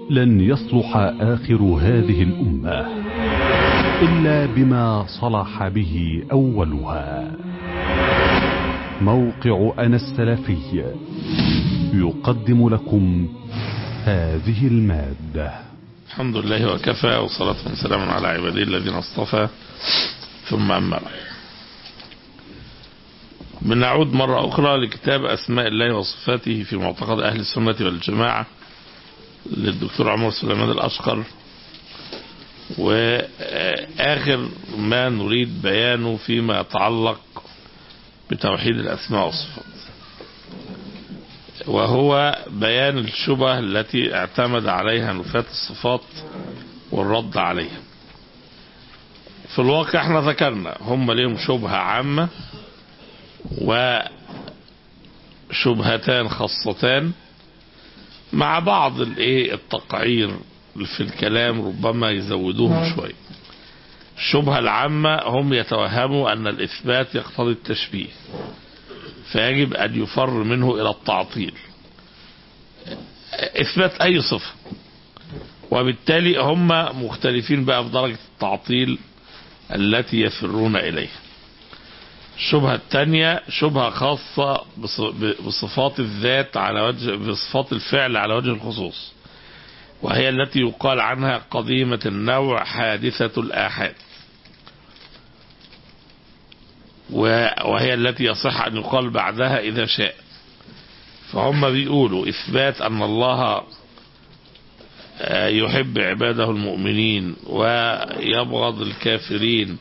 لن يصلح آخر هذه الأمة إلا بما صلح به أولها موقع أنا السلفي يقدم لكم هذه المادة الحمد لله وكفى وصلاة وسلام على عباده الذين اصطفى ثم أما بعد بنعود مرة أخرى لكتاب أسماء الله وصفاته في معتقد أهل السنة والجماعة للدكتور عمر سليمان الأشقر وآخر ما نريد بيانه فيما يتعلق بتوحيد الأسماء والصفات وهو بيان الشبه التي اعتمد عليها نفاة الصفات والرد عليها في الواقع احنا ذكرنا هم ليهم شبهة عامة وشبهتان خاصتان مع بعض الايه التقعير في الكلام ربما يزودوهم شوي الشبهة العامة هم يتوهموا أن الإثبات يقتضي التشبيه فيجب أن يفر منه إلى التعطيل إثبات أي صفة وبالتالي هم مختلفين بقى في درجة التعطيل التي يفرون إليها الشبهة الثانية شبهة خاصة بصفات الذات على وجه بصفات الفعل على وجه الخصوص وهي التي يقال عنها قديمة النوع حادثة الآحاد وهي التي يصح أن يقال بعدها إذا شاء فهم بيقولوا إثبات أن الله يحب عباده المؤمنين ويبغض الكافرين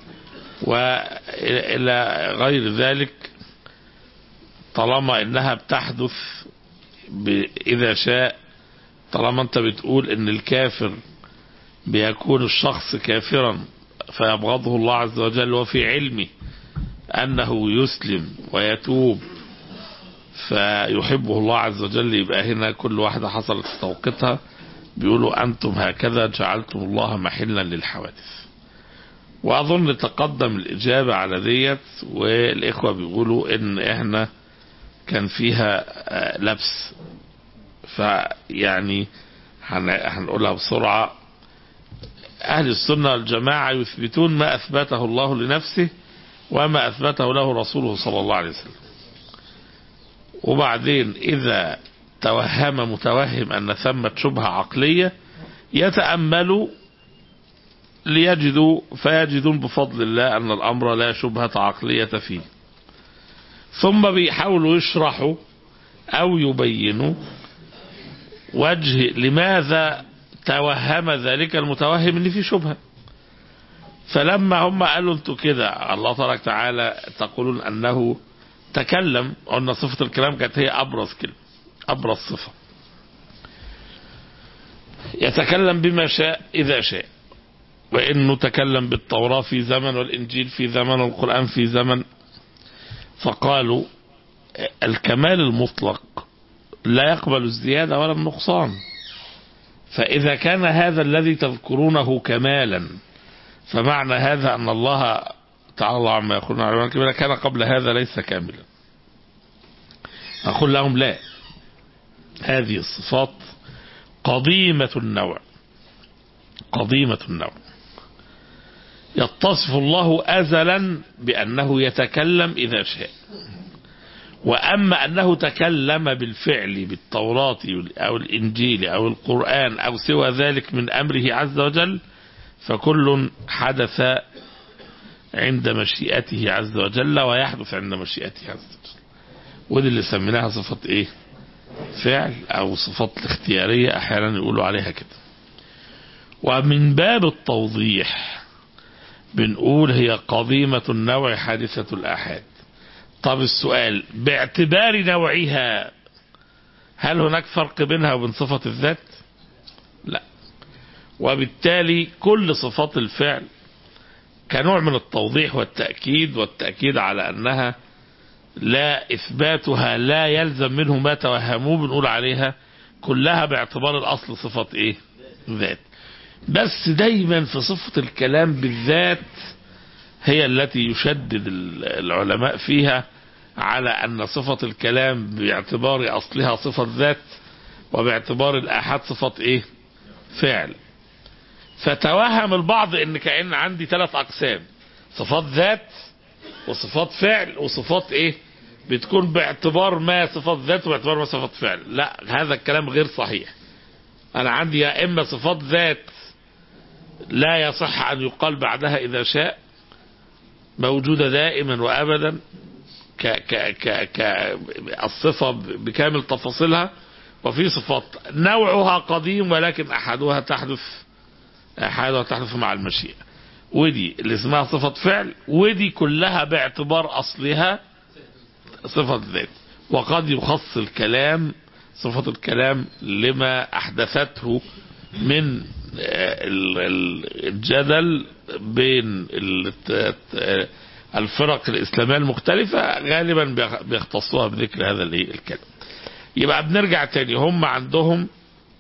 وإلى غير ذلك طالما إنها بتحدث إذا شاء طالما أنت بتقول إن الكافر بيكون الشخص كافرا فيبغضه الله عز وجل وفي علمه أنه يسلم ويتوب فيحبه الله عز وجل يبقى هنا كل واحدة حصلت في توقيتها بيقولوا أنتم هكذا جعلتم الله محلا للحوادث وأظن تقدم الإجابة على ديت والإخوة بيقولوا إن إحنا كان فيها لبس فيعني هنقولها بسرعة أهل السنة والجماعة يثبتون ما أثبته الله لنفسه وما أثبته له رسوله صلى الله عليه وسلم وبعدين إذا توهم متوهم أن ثمة شبهة عقلية يتأملوا ليجدوا فيجدون بفضل الله أن الأمر لا شبهة عقلية فيه ثم بيحاولوا يشرحوا أو يبينوا وجه لماذا توهم ذلك المتوهم ان في شبهه فلما هم قالوا انتوا كده الله تبارك تعالى تقولون انه تكلم قلنا صفه الكلام كانت هي ابرز كلمه ابرز صفه يتكلم بما شاء اذا شاء وانه تكلم بالتوراه في زمن والانجيل في زمن والقران في زمن فقالوا الكمال المطلق لا يقبل الزياده ولا النقصان فاذا كان هذا الذي تذكرونه كمالا فمعنى هذا أن الله تعالى عما يقولون على كبيرا كان قبل هذا ليس كاملا أقول لهم لا هذه الصفات قديمة النوع قديمة النوع يتصف الله أزلا بأنه يتكلم إذا شاء وأما أنه تكلم بالفعل بالتوراة أو الإنجيل أو القرآن أو سوى ذلك من أمره عز وجل فكل حدث عند مشيئته عز وجل ويحدث عند مشيئته عز وجل ودي اللي سميناها صفة ايه فعل او صفات الاختيارية احيانا يقولوا عليها كده ومن باب التوضيح بنقول هي قديمة النوع حادثة الآحاد طب السؤال باعتبار نوعها هل هناك فرق بينها وبين صفة الذات لا وبالتالي كل صفات الفعل كنوع من التوضيح والتأكيد والتأكيد على أنها لا إثباتها لا يلزم منه ما توهموه بنقول عليها كلها باعتبار الأصل صفة إيه ذات بس دايما في صفة الكلام بالذات هي التي يشدد العلماء فيها على أن صفة الكلام باعتبار أصلها صفة ذات وباعتبار الآحاد صفة إيه فعل فتوهم البعض ان كأن عندي ثلاث اقسام صفات ذات وصفات فعل وصفات ايه بتكون باعتبار ما صفات ذات وباعتبار ما صفات فعل لا هذا الكلام غير صحيح انا عندي يا اما صفات ذات لا يصح ان يقال بعدها اذا شاء موجودة دائما وابدا ك ك ك ك الصفة بكامل تفاصيلها وفي صفات نوعها قديم ولكن احدها تحدث احدها تحدث مع المشيئة ودي اللي اسمها صفة فعل ودي كلها باعتبار اصلها صفة ذات وقد يخص الكلام صفة الكلام لما احدثته من الجدل بين الفرق الإسلامية المختلفة غالبا بيختصوها بذكر هذا الكلام يبقى بنرجع تاني هم عندهم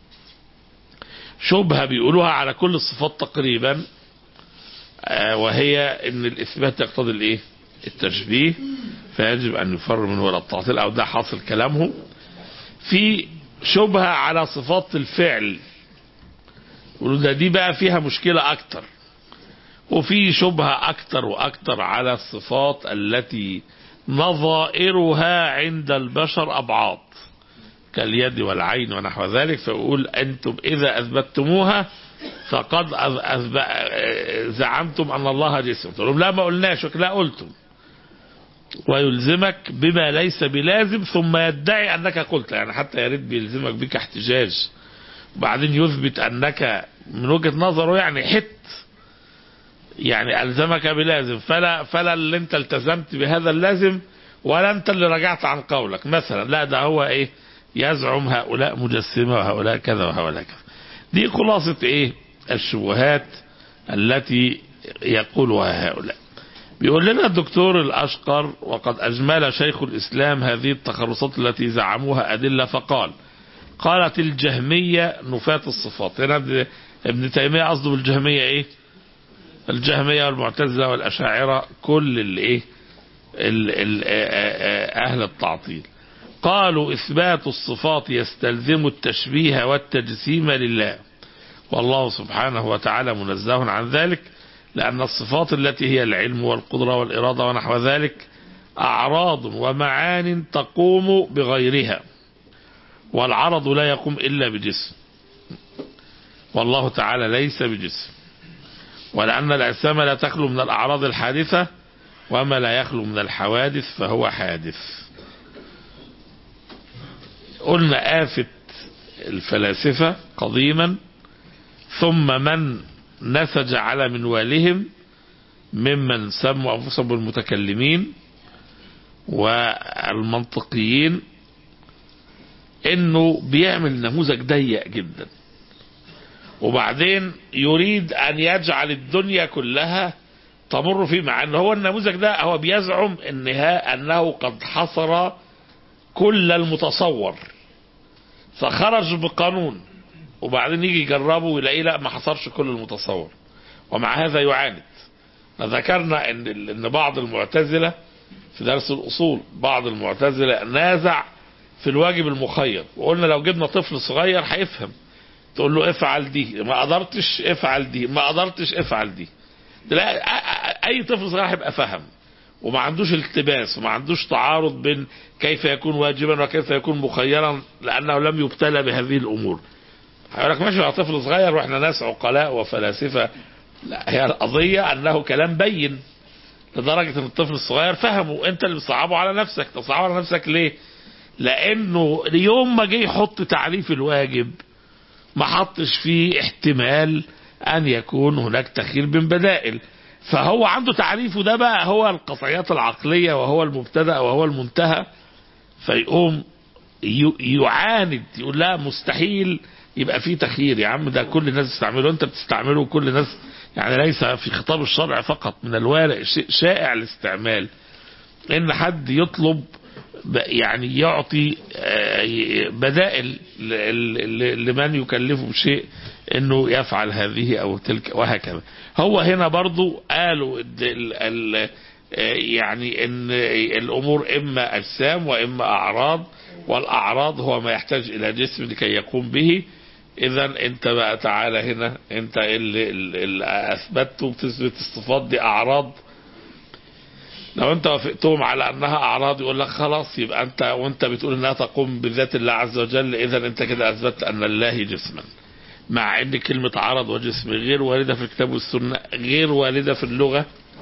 شبهة بيقولوها على كل الصفات تقريبا وهي ان الاثبات يقتضي الايه التشبيه فيجب ان يفر من ولا التعطيل او ده حاصل كلامهم في شبهة على صفات الفعل يقولوا ده دي بقى فيها مشكلة أكتر وفي شبهة أكتر وأكتر على الصفات التي نظائرها عند البشر أبعاد كاليد والعين ونحو ذلك فيقول أنتم إذا أثبتتموها فقد زعمتم أن الله جسم تقول لهم لا ما قلناش لا قلتم ويلزمك بما ليس بلازم ثم يدعي أنك قلت يعني حتى يريد بيلزمك بك احتجاج وبعدين يثبت أنك من وجهة نظره يعني حت يعني ألزمك بلازم فلا, فلا اللي انت التزمت بهذا اللازم ولا انت اللي رجعت عن قولك مثلا لا ده هو ايه يزعم هؤلاء مجسمة وهؤلاء كذا وهؤلاء كذا دي خلاصة ايه الشبهات التي يقولها هؤلاء بيقول لنا الدكتور الأشقر وقد أجمل شيخ الإسلام هذه التخرصات التي زعموها أدلة فقال قالت الجهمية نفاة الصفات هنا ابن تيمية قصده بالجهمية ايه الجهمية والمعتزلة والأشاعرة كل اللي ايه ال ال أهل التعطيل قالوا إثبات الصفات يستلزم التشبيه والتجسيم لله والله سبحانه وتعالى منزه عن ذلك لأن الصفات التي هي العلم والقدرة والإرادة ونحو ذلك أعراض ومعان تقوم بغيرها والعرض لا يقوم إلا بجسم والله تعالى ليس بجسم ولأن الأجسام لا تخلو من الأعراض الحادثة وما لا يخلو من الحوادث فهو حادث قلنا آفة الفلاسفة قديما ثم من نسج على منوالهم ممن سموا أنفسهم بالمتكلمين والمنطقيين انه بيعمل نموذج ضيق جدا وبعدين يريد ان يجعل الدنيا كلها تمر فيه مع ان هو النموذج ده هو بيزعم انها انه قد حصر كل المتصور فخرج بقانون وبعدين يجي يجربه ويلاقيه لا ما حصرش كل المتصور ومع هذا يعاند ذكرنا ان ان بعض المعتزله في درس الاصول بعض المعتزله نازع في الواجب المخير وقلنا لو جبنا طفل صغير هيفهم تقول له افعل دي ما قدرتش افعل دي ما قدرتش افعل دي تلاقي اي طفل صغير هيبقى فهم وما عندوش التباس وما عندوش تعارض بين كيف يكون واجبا وكيف يكون مخيرا لانه لم يبتلى بهذه الامور هيقول لك ماشي يا طفل صغير واحنا ناس عقلاء وفلاسفه لا هي القضيه انه كلام بين لدرجه ان الطفل الصغير فهمه انت اللي بتصعبه على نفسك تصعبه على نفسك ليه؟ لانه يوم ما جه يحط تعريف الواجب ما حطش فيه احتمال ان يكون هناك تخيير بين بدائل فهو عنده تعريفه ده بقى هو القطعيات العقلية وهو المبتدأ وهو المنتهى فيقوم يعاند يقول لا مستحيل يبقى فيه تخيير يا عم ده كل الناس تستعمله انت بتستعمله كل الناس يعني ليس في خطاب الشرع فقط من الوارق شائع الاستعمال ان حد يطلب يعني يعطي بدائل لمن يكلفه بشيء انه يفعل هذه او تلك وهكذا هو هنا برضو قالوا ال ال يعني ان الامور اما اجسام واما اعراض والاعراض هو ما يحتاج الى جسم لكي يقوم به اذا انت بقى تعالى هنا انت اللي, اللي اثبته بتثبت الصفات دي اعراض لو انت وافقتهم على انها اعراض يقول لك خلاص يبقى انت وانت بتقول انها تقوم بذات الله عز وجل اذا انت كده اثبتت ان الله جسما مع ان كلمة عرض وجسم غير واردة في الكتاب والسنة غير واردة في اللغة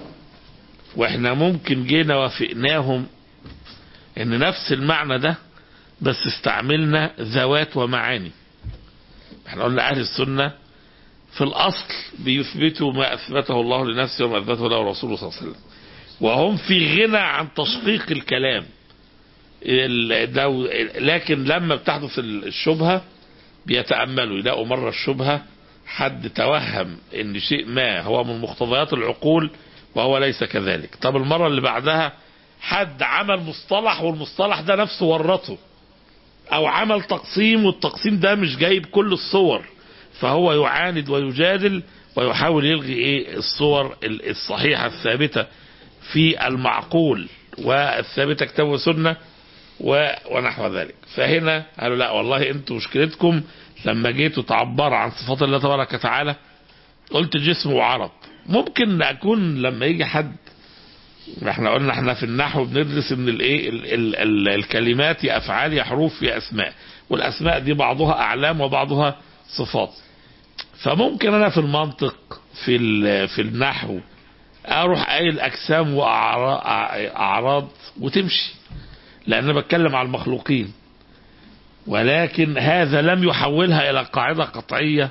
واحنا ممكن جينا وافقناهم ان نفس المعنى ده بس استعملنا ذوات ومعاني احنا قلنا اهل السنة في الاصل بيثبتوا ما اثبته الله لنفسه وما اثبته له رسوله صلى الله عليه وسلم وهم في غنى عن تشقيق الكلام ال- ده- لكن لما بتحدث الشبهة بيتأملوا يلاقوا مرة الشبهة حد توهم ان شيء ما هو من مقتضيات العقول وهو ليس كذلك طب المرة اللي بعدها حد عمل مصطلح والمصطلح ده نفسه ورطه او عمل تقسيم والتقسيم ده مش جايب كل الصور فهو يعاند ويجادل ويحاول يلغي ايه الصور ال- الصحيحة الثابتة في المعقول والثابتة كتاب وسنة و- ونحو ذلك فهنا قالوا لا والله انتوا مشكلتكم لما جيتوا تعبروا عن صفات الله تبارك وتعالى قلت جسم وعرض ممكن اكون لما يجي حد احنا قلنا احنا في النحو بندرس ان الايه ال- ال- ال- الكلمات يا افعال يا حروف يا اسماء والاسماء دي بعضها اعلام وبعضها صفات فممكن انا في المنطق في ال- في النحو اروح قايل اجسام واعراض وتمشي لان انا بتكلم على المخلوقين ولكن هذا لم يحولها الى قاعده قطعيه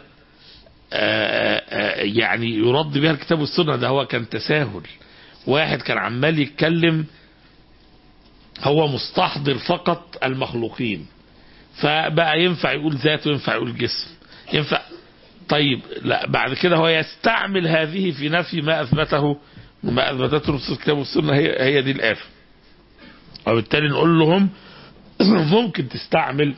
آه، آه، يعني يرد بها الكتاب والسنه ده هو كان تساهل واحد كان عمال يتكلم هو مستحضر فقط المخلوقين فبقى ينفع يقول ذات وينفع يقول جسم ينفع طيب لا بعد كده هو يستعمل هذه في نفي ما اثبته ما اثبتته نصوص الكتاب والسنه هي هي دي الافه وبالتالي نقول لهم ممكن تستعمل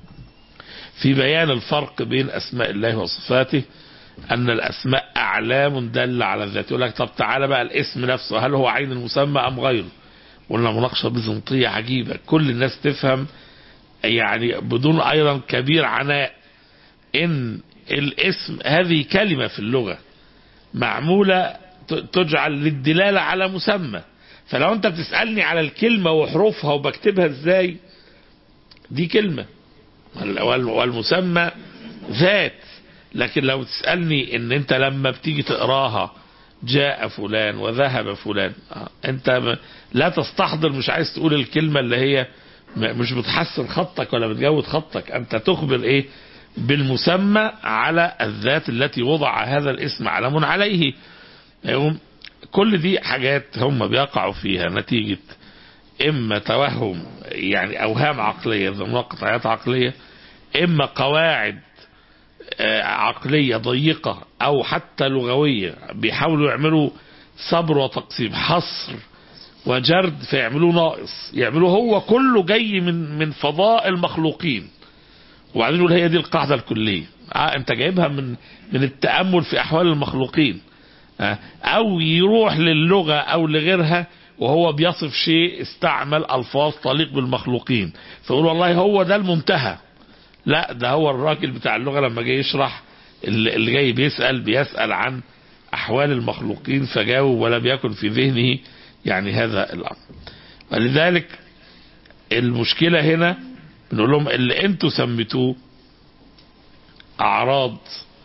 في بيان الفرق بين اسماء الله وصفاته ان الاسماء اعلام داله على الذات يقول لك طب تعالى بقى الاسم نفسه هل هو عين المسمى ام غيره قلنا مناقشه بيزنطيه عجيبه كل الناس تفهم يعني بدون ايضا كبير عناء ان الاسم هذه كلمه في اللغه معموله ت- تجعل للدلاله على مسمى فلو انت بتسالني على الكلمه وحروفها وبكتبها ازاي دي كلمه وال- والمسمى ذات لكن لو تسألني ان انت لما بتيجي تقراها جاء فلان وذهب فلان آه، انت م- لا تستحضر مش عايز تقول الكلمة اللي هي م- مش بتحسن خطك ولا بتجود خطك انت تخبر ايه بالمسمى على الذات التي وضع هذا الاسم علم عليه يقوم كل دي حاجات هم بيقعوا فيها نتيجة اما توهم يعني اوهام عقليه زي ما قطعيات عقليه اما قواعد آه، عقليه ضيقه او حتى لغويه بيحاولوا يعملوا صبر وتقسيم حصر وجرد فيعملوه ناقص يعملوه هو كله جاي من من فضاء المخلوقين وبعدين يقول هي دي القاعده الكليه اه انت جايبها من من التامل في احوال المخلوقين آه، او يروح للغه او لغيرها وهو بيصف شيء استعمل الفاظ تليق بالمخلوقين فيقول والله هو ده المنتهى لا ده هو الراجل بتاع اللغه لما جاي يشرح اللي اللي جاي بيسال بيسال عن احوال المخلوقين فجاوب ولم يكن في ذهنه يعني هذا الامر ولذلك المشكله هنا بنقول لهم اللي انتوا سميتوه اعراض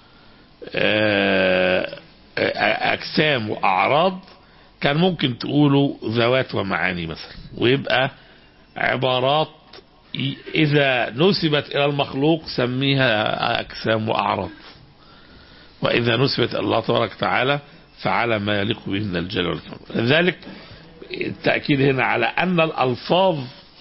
آه، آه، اجسام واعراض كان ممكن تقولوا ذوات ومعاني مثلا ويبقى عبارات ي- إذا نسبت إلى المخلوق سميها أجسام وأعراض وإذا نسبت إلى الله تبارك وتعالى فعلى ما يليق به من الجلال والكمال لذلك التأكيد هنا على أن الألفاظ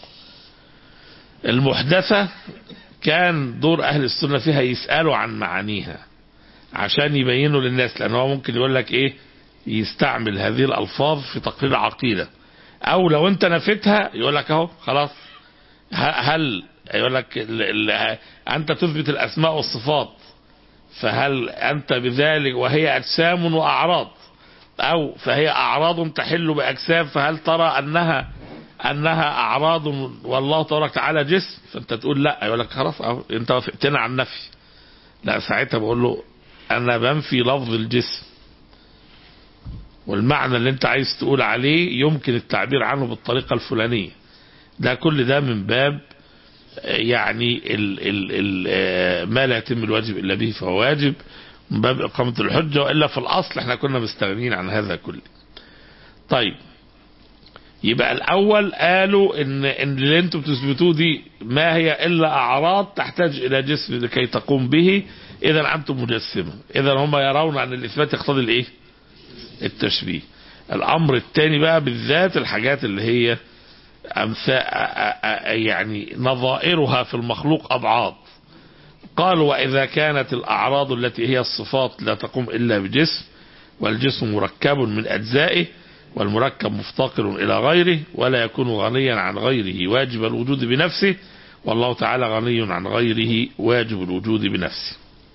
المحدثة كان دور أهل السنة فيها يسألوا عن معانيها عشان يبينوا للناس لأن هو ممكن يقول لك إيه يستعمل هذه الألفاظ في تقرير عقيدة أو لو أنت نفيتها يقول لك أهو خلاص ه- هل يقول لك ال- ال- أنت تثبت الأسماء والصفات فهل أنت بذلك وهي أجسام وأعراض أو فهي أعراض تحل بأجسام فهل ترى أنها أنها أعراض والله تبارك وتعالى جسم فأنت تقول لا يقول لك خلاص أهو أنت وافقتنا على النفي لا ساعتها بقول له انا بنفي لفظ الجسم والمعنى اللي انت عايز تقول عليه يمكن التعبير عنه بالطريقة الفلانية ده كل ده من باب يعني ال ال ال ما لا يتم الواجب الا به فهو واجب من باب اقامة الحجة والا في الاصل احنا كنا مستغنين عن هذا كله طيب يبقى الاول قالوا ان ان اللي انتم بتثبتوه دي ما هي الا اعراض تحتاج الى جسم لكي تقوم به اذا انتم مجسمه اذا هم يرون ان الاثبات يقتضي الايه التشبيه الامر الثاني بقى بالذات الحاجات اللي هي أمثال يعني نظائرها في المخلوق أبعاد قالوا وإذا كانت الأعراض التي هي الصفات لا تقوم إلا بجسم والجسم مركب من أجزائه والمركب مفتقر إلى غيره ولا يكون غنيا عن غيره واجب الوجود بنفسه والله تعالى غني عن غيره واجب الوجود بنفسه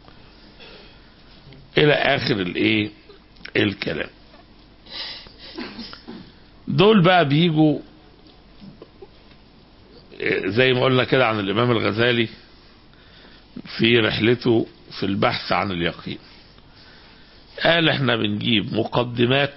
إلى آخر الإيه الكلام دول بقى بيجوا زي ما قلنا كده عن الإمام الغزالي في رحلته في البحث عن اليقين قال احنا بنجيب مقدمات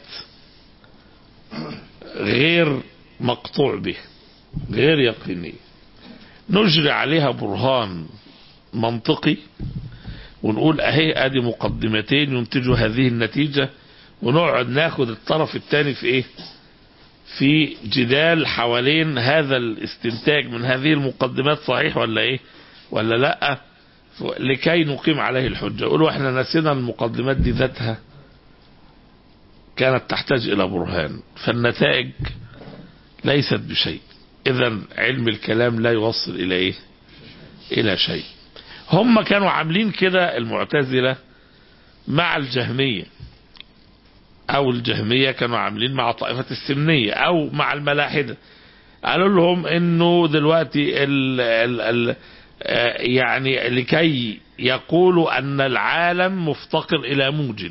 غير مقطوع به غير يقينية نجري عليها برهان منطقي ونقول اهي ادي مقدمتين ينتجوا هذه النتيجة ونقعد ناخد الطرف الثاني في ايه في جدال حوالين هذا الاستنتاج من هذه المقدمات صحيح ولا ايه ولا لا لكي نقيم عليه الحجة يقولوا احنا نسينا المقدمات دي ذاتها كانت تحتاج الى برهان فالنتائج ليست بشيء اذا علم الكلام لا يوصل الى ايه الى شيء هم كانوا عاملين كده المعتزلة مع الجهمية او الجهمية كانوا عاملين مع طائفة السمنية او مع الملاحدة قالوا لهم انه دلوقتي ال ال ال يعني لكي يقولوا ان العالم مفتقر الى موجد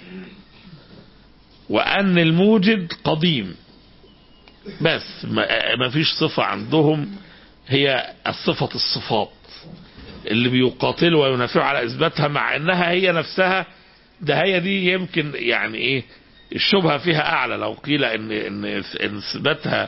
وان الموجد قديم بس ما فيش صفة عندهم هي الصفة الصفات اللي بيقاتلوا وينافعوا على اثباتها مع انها هي نفسها ده هي دي يمكن يعني ايه الشبهة فيها اعلى لو قيل ان ان اثباتها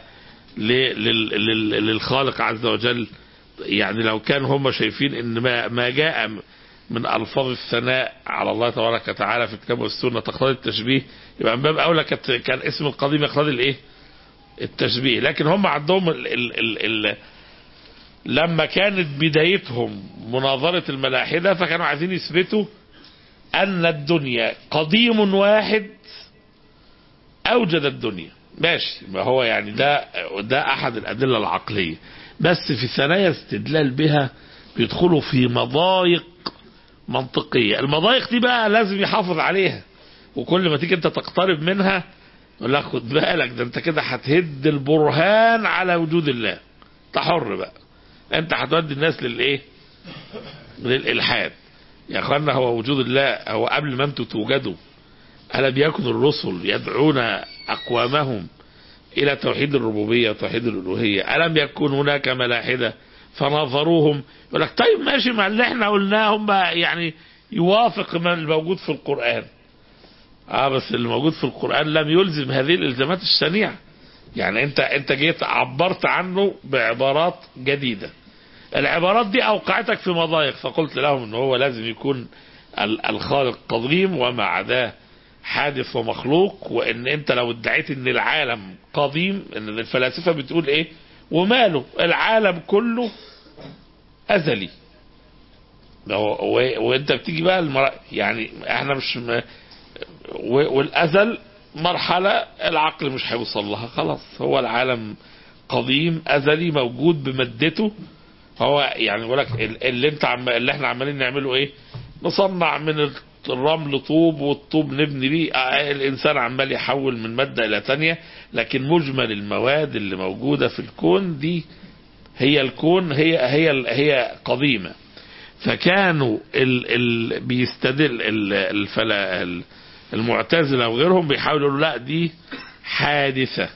للخالق عز وجل يعني لو كان هم شايفين ان ما, ما جاء من الفاظ الثناء على الله تبارك وتعالى في الكتاب والسنه تقتضي التشبيه يبقى من باب اولى كان اسم القديم يقتضي الايه؟ التشبيه لكن هم عندهم ال ال ال ال لما كانت بدايتهم مناظرة الملاحدة فكانوا عايزين يثبتوا أن الدنيا قديم واحد أوجد الدنيا ماشي ما هو يعني ده ده أحد الأدلة العقلية بس في ثنايا استدلال بها بيدخلوا في مضايق منطقية المضايق دي بقى لازم يحافظ عليها وكل ما تيجي انت تقترب منها يقول لك خد بالك ده انت كده هتهد البرهان على وجود الله انت حر بقى انت هتودي الناس للايه للالحاد يا اخوانا هو وجود الله هو قبل ما انتوا توجدوا ألم يكن الرسل يدعون أقوامهم إلى توحيد الربوبية وتوحيد الألوهية ألم يكن هناك ملاحدة فنظروهم يقول لك طيب ماشي ما اللي احنا قلناه هم يعني يوافق ما الموجود في القرآن اه بس اللي موجود في القرآن لم يلزم هذه الالزامات الشنيعة يعني انت انت جيت عبرت عنه بعبارات جديدة العبارات دي اوقعتك في مضايق فقلت لهم ان هو لازم يكون الخالق قديم وما عداه حادث ومخلوق وان انت لو ادعيت ان العالم قديم ان الفلاسفه بتقول ايه وماله العالم كله ازلي وانت بتيجي بقى المر... يعني احنا مش م... والازل مرحله العقل مش هيوصل لها خلاص هو العالم قديم ازلي موجود بمادته هو يعني بقول لك اللي انت عم... اللي احنا عمالين نعمله ايه نصنع من الرمل طوب والطوب نبني بيه الانسان عمال يحول من ماده الى ثانيه لكن مجمل المواد اللي موجوده في الكون دي هي الكون هي هي هي قديمه فكانوا ال ال بيستدل ال الفلا المعتزله وغيرهم بيحاولوا يقولوا لا دي حادثه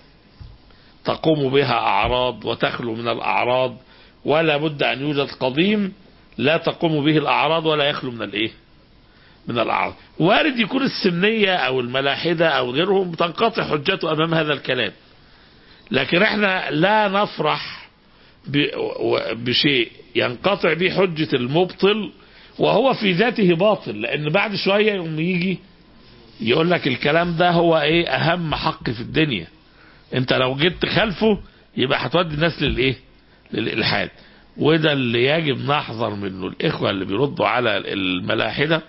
تقوم بها اعراض وتخلو من الاعراض ولا بد ان يوجد قديم لا تقوم به الأعراض ولا يخلو من الإيه من الأعراض وارد يكون السمنية أو الملاحدة أو غيرهم تنقطع حجته أمام هذا الكلام لكن احنا لا نفرح بشيء ينقطع به حجة المبطل وهو في ذاته باطل لأن بعد شوية يوم يجي يقول لك الكلام ده هو ايه أهم حق في الدنيا انت لو جيت تخالفه يبقى هتودي الناس للايه للإلحاد وده اللي يجب نحذر منه الإخوة اللي بيردوا على الملاحدة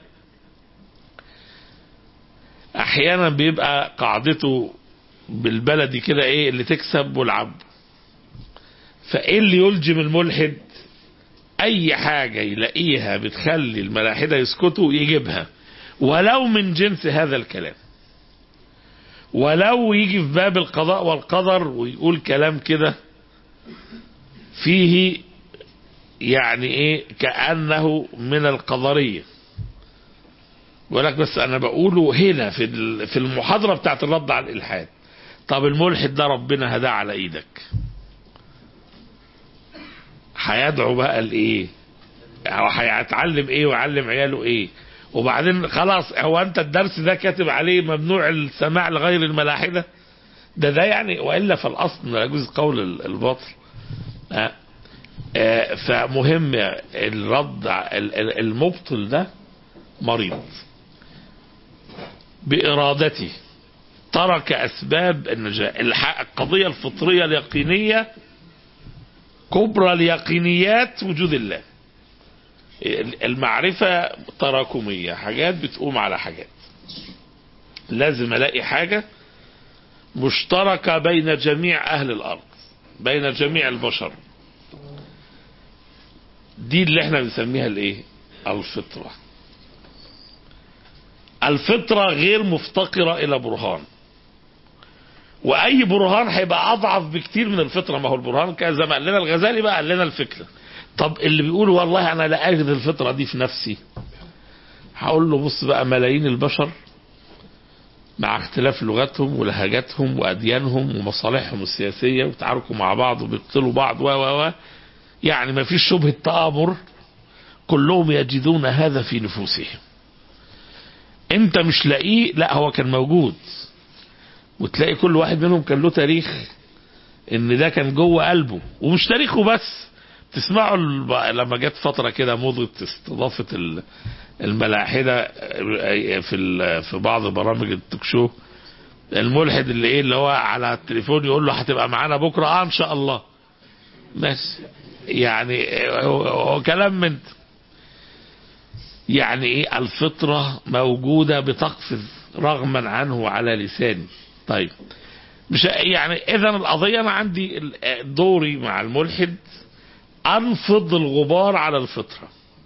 أحيانا بيبقى قاعدته بالبلدي كده ايه اللي تكسب والعب فايه اللي يلجم الملحد اي حاجة يلاقيها بتخلي الملاحدة يسكتوا يجيبها ولو من جنس هذا الكلام ولو يجي في باب القضاء والقدر ويقول كلام كده فيه يعني ايه كأنه من القدرية يقول لك بس انا بقوله هنا في في المحاضرة بتاعت الرد على الالحاد طب الملحد ده ربنا هداه على ايدك هيدعو بقى لايه او هيتعلم ايه ويعلم عياله ايه وبعدين خلاص هو انت الدرس ده كاتب عليه ممنوع السماع لغير الملاحدة ده ده يعني والا فالاصل لا يجوز قول الباطل آه آه فمهم الرد المبطل ده مريض بارادته ترك اسباب النجاة القضية الفطرية اليقينية كبرى اليقينيات وجود الله المعرفة تراكمية حاجات بتقوم على حاجات لازم الاقي حاجة مشتركة بين جميع اهل الارض بين جميع البشر دي اللي احنا بنسميها الايه الفطرة الفطرة غير مفتقرة الى برهان واي برهان هيبقى اضعف بكتير من الفطره ما هو البرهان كان زي ما قال لنا الغزالي بقى قال لنا الفكره طب اللي بيقول والله انا لا اجد الفطره دي في نفسي هقول له بص بقى ملايين البشر مع اختلاف لغتهم ولهجاتهم واديانهم ومصالحهم السياسيه وتعاركوا مع بعض وبيقتلوا بعض و و يعني ما فيش شبهه تآمر كلهم يجدون هذا في نفوسهم انت مش لاقيه لا هو كان موجود وتلاقي كل واحد منهم كان له تاريخ ان ده كان جوه قلبه ومش تاريخه بس تسمعوا لما جت فترة كده موضة استضافة الملاحدة في في بعض برامج التوك شو الملحد اللي ايه اللي هو على التليفون يقول له هتبقى معانا بكرة اه ان شاء الله بس يعني هو كلام من يعني ايه الفطرة موجودة بتقفز رغما عنه على لساني طيب مش يعني اذا القضيه انا عندي دوري مع الملحد انفض الغبار على الفطره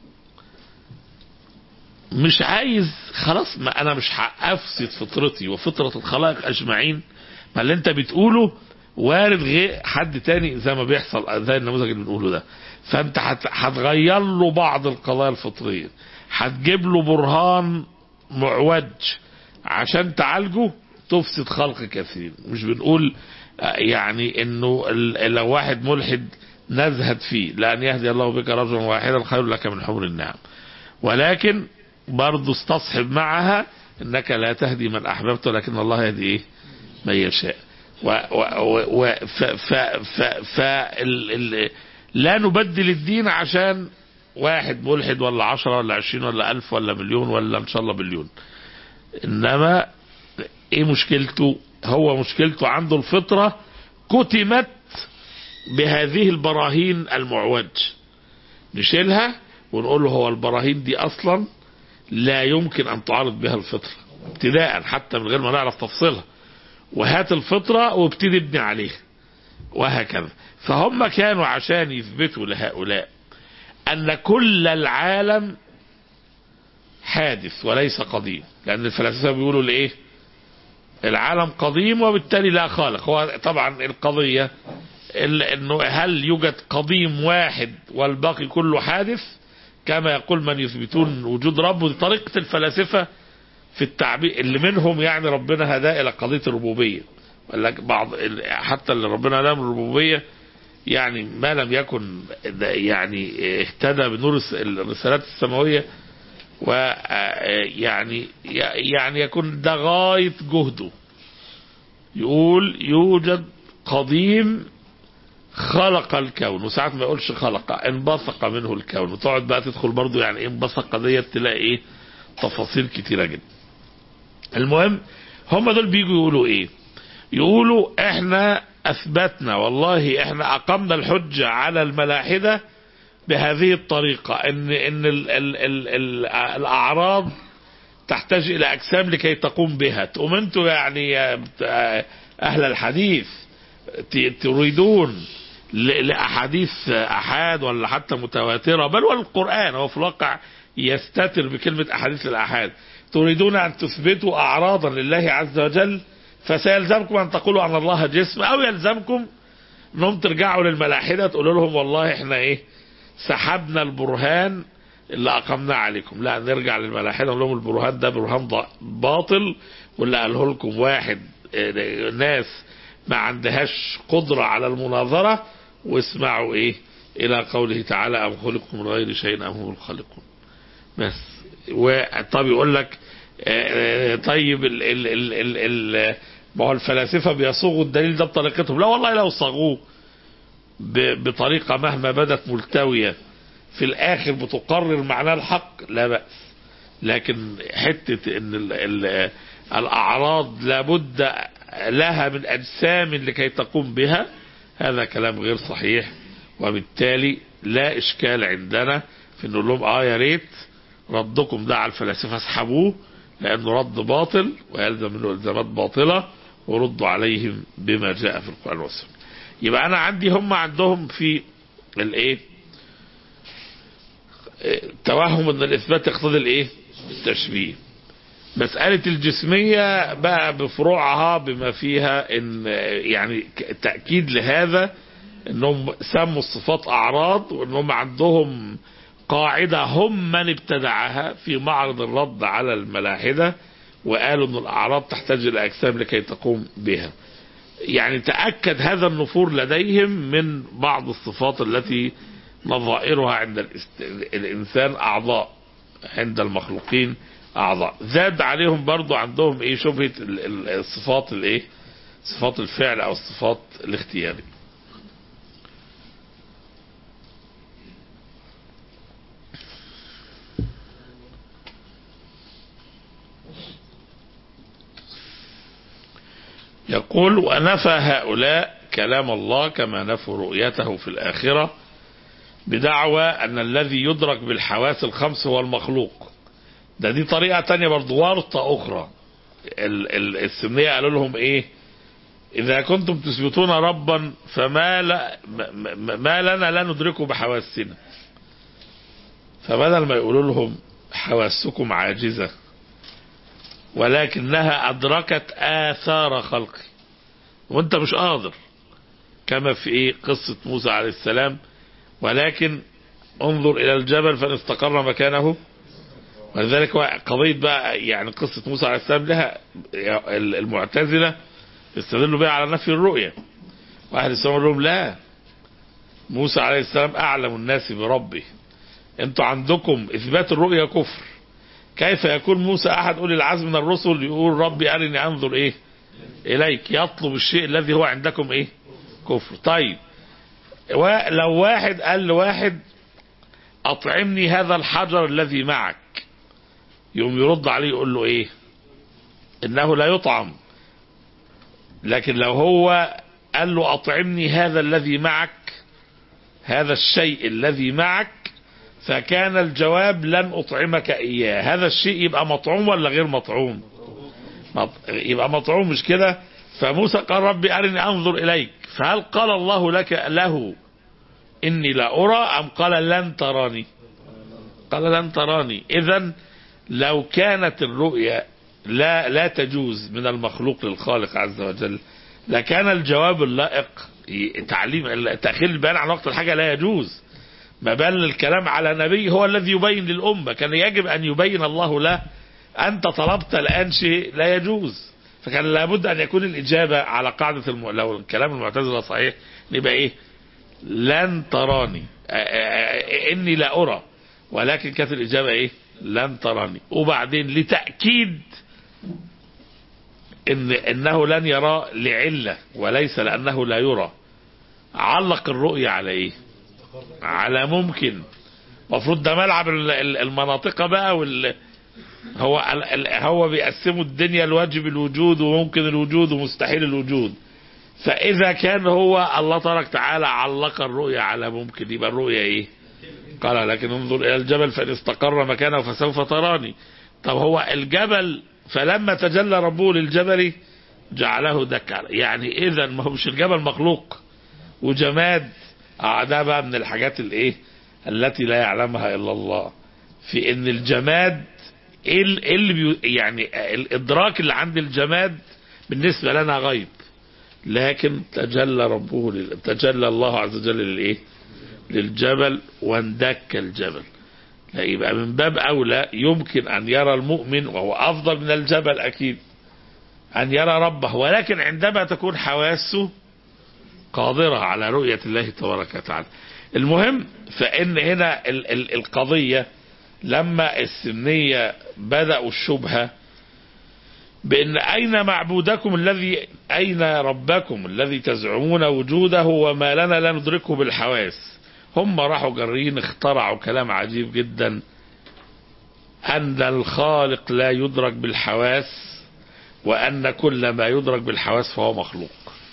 مش عايز خلاص ما انا مش هافسد فطرتي وفطره الخلائق اجمعين ما اللي انت بتقوله وارد غير حد تاني زي ما بيحصل زي النموذج اللي بنقوله ده فانت هتغير له بعض القضايا الفطريه هتجيب له برهان معوج عشان تعالجه تفسد خلق كثير مش بنقول يعني انه لو واحد ملحد نزهد فيه لان يهدي الله بك رجلا واحدا خير لك من حمر النعم ولكن برضه استصحب معها انك لا تهدي من احببت ولكن الله يهدي ايه من يشاء و و و ف ف ف ف ال ال لا نبدل الدين عشان واحد ملحد ولا عشرة ولا عشرين ولا ألف ولا مليون ولا إن شاء الله بليون إنما إيه مشكلته هو مشكلته عنده الفطرة كتمت بهذه البراهين المعوج نشيلها ونقول له هو البراهين دي أصلا لا يمكن أن تعارض بها الفطرة ابتداء حتى من غير ما نعرف تفصيلها وهات الفطرة وابتدي ابني عليها وهكذا فهم كانوا عشان يثبتوا لهؤلاء أن كل العالم حادث وليس قديم لأن الفلاسفة بيقولوا لإيه العالم قديم وبالتالي لا خالق هو طبعا القضية انه هل يوجد قديم واحد والباقي كله حادث كما يقول من يثبتون وجود رب ودي طريقة الفلاسفة في التعبير اللي منهم يعني ربنا هداه الى قضية الربوبية قال لك بعض حتى اللي ربنا هداه من الربوبية يعني ما لم يكن يعني اهتدى بنور الرسالات السماوية ويعني يعني يكون ده غاية جهده يقول يوجد قديم خلق الكون وساعات ما يقولش خلق انبثق منه الكون وتقعد بقى تدخل برضو يعني ايه انبثق ديت تلاقي ايه تفاصيل كتيرة جدا المهم هم دول بيجوا يقولوا ايه يقولوا احنا اثبتنا والله احنا اقمنا الحجة على الملاحدة بهذه الطريقة ان ان ال ال ال ال الاعراض تحتاج الى اجسام لكي تقوم بها تقوم انتوا يعني يا اهل الحديث تريدون لاحاديث احاد ولا حتى متواترة بل والقرآن هو في الواقع يستتر بكلمة احاديث الاحاد تريدون ان تثبتوا اعراضا لله عز وجل فسيلزمكم ان تقولوا ان الله جسم او يلزمكم انهم ترجعوا للملاحدة تقولوا لهم والله احنا ايه سحبنا البرهان اللي اقمناه عليكم لا نرجع للملاحدة نقول لهم البرهان ده برهان باطل واللي قاله لكم واحد ناس ما عندهاش قدرة على المناظرة واسمعوا ايه الى قوله تعالى ام خلقكم من غير شيء ام هم الخالقون بس وطب يقول لك طيب ال ال ال ال ال ما هو الفلاسفه بيصوغوا الدليل ده بطريقتهم لا والله لو صاغوه بطريقه مهما بدت ملتويه في الاخر بتقرر معناه الحق لا باس لكن حته ان ال ال الاعراض لابد لها من اجسام لكي تقوم بها هذا كلام غير صحيح وبالتالي لا اشكال عندنا في نقول لهم اه يا ريت ردكم ده على الفلاسفه اسحبوه لانه رد باطل ويلزم منه الزامات باطله وردوا عليهم بما جاء في القران والسنه. يبقى انا عندي هم عندهم في الايه؟ توهم ان الاثبات يقتضي الايه؟ التشبيه. مسألة الجسمية بقى بفروعها بما فيها ان يعني تأكيد لهذا انهم سموا الصفات اعراض وانهم عندهم قاعدة هم من ابتدعها في معرض الرد على الملاحدة وقالوا ان الاعراض تحتاج الى اجسام لكي تقوم بها يعني تأكد هذا النفور لديهم من بعض الصفات التي نظائرها عند الانسان اعضاء عند المخلوقين اعضاء زاد عليهم برضو عندهم ايه شبهة الصفات الايه صفات الفعل او الصفات الاختيارية يقول ونفى هؤلاء كلام الله كما نفوا رؤيته في الآخرة بدعوى أن الذي يدرك بالحواس الخمس هو المخلوق ده دي طريقة تانية برضو ورطة أخرى السمية قالوا لهم إيه إذا كنتم تثبتون ربا فما لا ما لنا لا ندركه بحواسنا فبدل ما يقولوا لهم حواسكم عاجزة ولكنها أدركت آثار خلقه وانت مش قادر كما في ايه قصة موسى عليه السلام ولكن انظر الى الجبل فان استقر مكانه ولذلك قضية بقى يعني قصة موسى عليه السلام لها المعتزلة استدلوا بها على نفي الرؤية واحد يسمى لهم لا موسى عليه السلام اعلم الناس بربه انتوا عندكم اثبات الرؤية كفر كيف يكون موسى احد اولي العزم من الرسل يقول ربي ارني انظر ايه اليك يطلب الشيء الذي هو عندكم ايه كفر طيب ولو واحد قال لواحد اطعمني هذا الحجر الذي معك يقوم يرد عليه يقول له ايه انه لا يطعم لكن لو هو قال له اطعمني هذا الذي معك هذا الشيء الذي معك فكان الجواب لن اطعمك اياه هذا الشيء يبقى مطعوم ولا غير مطعوم يبقى مطعوم مش كده فموسى قال ربي ارني انظر اليك فهل قال الله لك له اني لا ارى ام قال لن تراني قال لن تراني اذا لو كانت الرؤيا لا لا تجوز من المخلوق للخالق عز وجل لكان الجواب اللائق تعليم تاخير البيان عن وقت الحاجه لا يجوز ما بال الكلام على نبي هو الذي يبين للامه كان يجب ان يبين الله له انت طلبت الان شيء لا يجوز فكان لابد ان يكون الاجابه على قاعده الم... لو الكلام المعتزله صحيح يبقى ايه لن تراني آه، آه، اني لا ارى ولكن كانت الاجابه ايه لن تراني وبعدين لتاكيد ان انه لن يرى لعله وليس لانه لا يرى علق الرؤيه على ايه على ممكن المفروض ده ملعب ال- ال- المناطق بقى وال هو ال- ال- هو بيقسموا الدنيا الواجب الوجود وممكن الوجود ومستحيل الوجود فاذا كان هو الله تبارك تعالى علق الرؤيا على ممكن يبقى الرؤيا ايه قال لكن انظر الى الجبل فان استقر مكانه فسوف تراني طب هو الجبل فلما تجلى ربه للجبل جعله دكا يعني اذا ما هو مش الجبل مخلوق وجماد آه ده بقى من الحاجات الايه التي لا يعلمها الا الله في ان الجماد ايه ال- إيه اللي بي يعني الادراك اللي عند الجماد بالنسبه لنا غيب لكن تجلى ربه لل... تجلى الله عز وجل للايه للجبل واندك الجبل لا يبقى من باب اولى يمكن ان يرى المؤمن وهو افضل من الجبل اكيد ان يرى ربه ولكن عندما تكون حواسه قادرة على رؤية الله تبارك وتعالى المهم فإن هنا ال ال القضية لما السنية بدأوا الشبهة بأن أين معبودكم الذي أين ربكم الذي تزعمون وجوده وما لنا لا ندركه بالحواس هم راحوا جارين اخترعوا كلام عجيب جدا أن الخالق لا يدرك بالحواس وأن كل ما يدرك بالحواس فهو مخلوق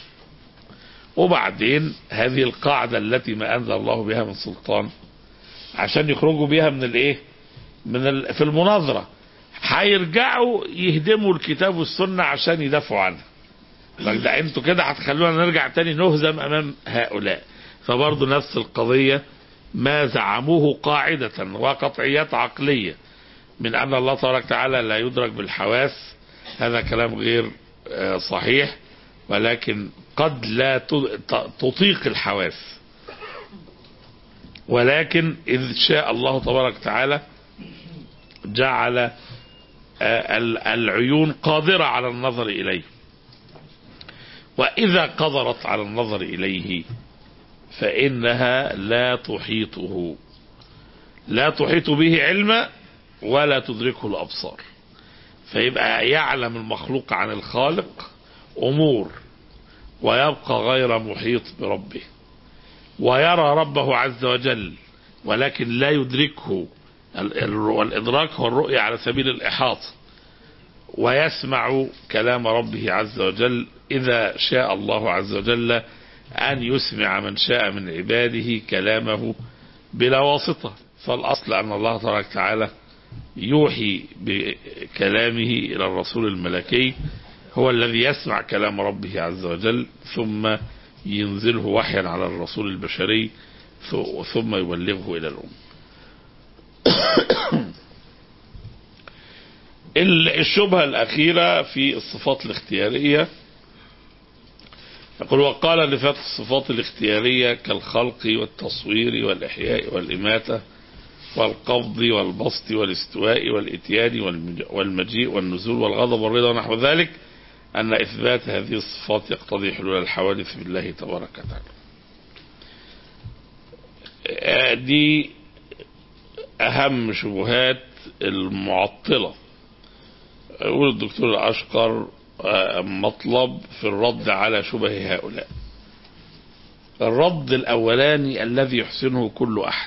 وبعدين هذه القاعدة التي ما أنزل الله بها من سلطان عشان يخرجوا بها من الايه من ال... في المناظرة هيرجعوا يهدموا الكتاب والسنة عشان يدافعوا عنها لك ده انتوا كده هتخلونا نرجع تاني نهزم امام هؤلاء فبرضه نفس القضية ما زعموه قاعدة وقطعيات عقلية من ان الله تبارك وتعالى لا يدرك بالحواس هذا كلام غير آه، صحيح ولكن قد لا ت- ت- تطيق الحواس ولكن إذ شاء الله تبارك وتعالى جعل آه، ال- العيون قادرة على النظر إليه وإذا قدرت على النظر إليه فإنها لا تحيطه لا تحيط به علما ولا تدركه الأبصار فيبقى يعلم المخلوق عن الخالق أمور ويبقى غير محيط بربه ويرى ربه عز وجل ولكن لا يدركه ال- ال- والإدراك هو الرؤية على سبيل الإحاطة ويسمع كلام ربه عز وجل إذا شاء الله عز وجل أن يسمع من شاء من عباده كلامه بلا واسطة فالأصل أن الله تبارك وتعالى يوحي بكلامه إلى الرسول الملكي هو الذي يسمع كلام ربه عز وجل ثم ينزله وحيا على الرسول البشري ث- ثم يبلغه إلى الأمة ال- الشبهة الأخيرة في الصفات الاختيارية يقول وقال لفات الصفات الاختيارية كالخلق والتصوير والإحياء والإماتة والقبض والبسط والاستواء والإتيان والمج- والمجيء والنزول والغضب والرضا ونحو ذلك أن إثبات هذه الصفات يقتضي حلول الحوادث بالله تبارك وتعالى آه، دي أهم شبهات المعطلة يقول الدكتور الأشقر آه، مطلب في الرد على شبه هؤلاء الرد الأولاني الذي يحسنه كل أحد